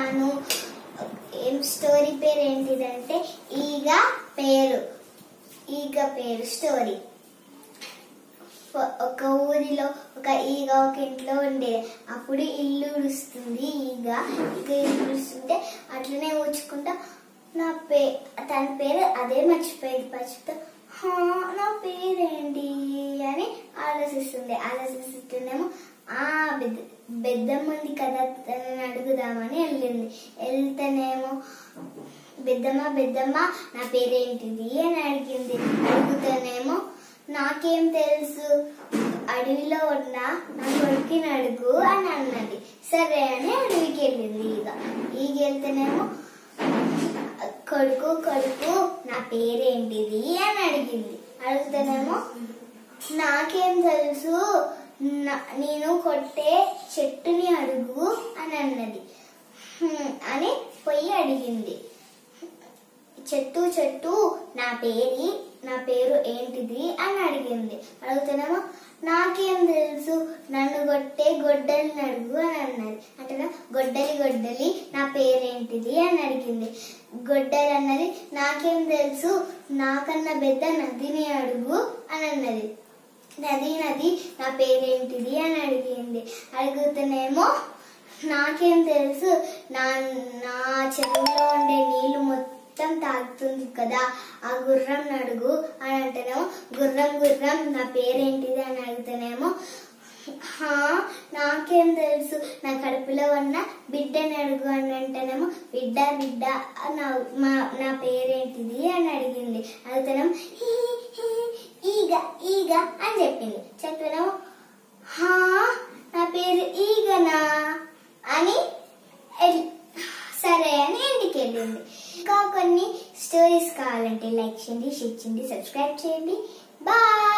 చెప్తున్నాను ఏం స్టోరీ పేరు ఏంటిదంటే ఈగ పేరు ఈగ పేరు స్టోరీ ఒక ఊరిలో ఒక ఈగ ఒక ఇంట్లో ఉండేది అప్పుడు ఇల్లు ఉడుస్తుంది ఈగ ఈగ ఇల్లు ఉడుస్తుంటే అట్లనే ఊచుకుంటా నా పే తన పేరు అదే మర్చిపోయింది మర్చిపోతే "హా, నా పేరేంటి అని ఆలోచిస్తుంది ఆలోచిస్తుంటేనేమో ఆ బెద్ద బెద్దమ్మ ఉంది కదా తనని అడుగుదామని వెళ్ళింది వెళ్తేనేమో బెద్దమ్మ బెద్దమ్మ నా పేరేంటిది అని అడిగింది అడుగుతానేమో నాకేం తెలుసు అడవిలో ఉన్న నా కొడుకుని అడుగు అని అన్నది సరే అని అడవికి వెళ్ళింది ఈగ ఈగ వెళ్తేనేమో కొడుకు కొడుకు నా పేరేంటిది అని అడిగింది అడుగుతానేమో నాకేం తెలుసు నా- నేను కొట్టే చెట్టుని అడుగు అని అన్నది "హ్మ్" అని పోయి అడిగింది చెట్టు చెట్టు నా పేరు నా పేరు ఏంటిది అని అడిగింది అడుగుతున్నామో నాకేం తెలుసు నన్ను కొట్టే గొడ్డలిని అడుగు అని అన్నది అంటే గొడ్డలి గొడ్డలి నా పేరేంటిది అని అడిగింది గొడ్డలి అన్నది నాకేం తెలుసు నాకన్నా పెద్ద నదిని అడుగు అని అన్నది నది నది నా పేరేంటిది అని అడిగింది అడుగుతూనేమో నాకేం తెలుసు నా నా చెరువులో ఉండే నీళ్లు మొత్తం తాగుతుంది కదా ఆ గుర్రం అడుగు అని అంటేనేమో గుర్రం గుర్రం నా పేరేంటిది అని అడుగుతానేమో హా నాకేం తెలుసు నా కడుపులో ఉన్న బిడ్డని అడుగు అని అంటేనేమో బిడ్డ బిడ్డ నా మా నా పేరేంటిది అని అడిగింది అడుగుతానేమో "హీ, హీ, ఈగ ఈగ అని చెప్పింది చెప్తేనేమో హా నా పేరు ఈగనా అని ఎల్- సరే అని ఇంటికి వెళ్ళింది ఇంకా కొన్ని స్టోరీస్ కావాలంటే లైక్ చేయండి షేర్ చేయండి సబ్స్క్రైబ్ చేయండి బాయ్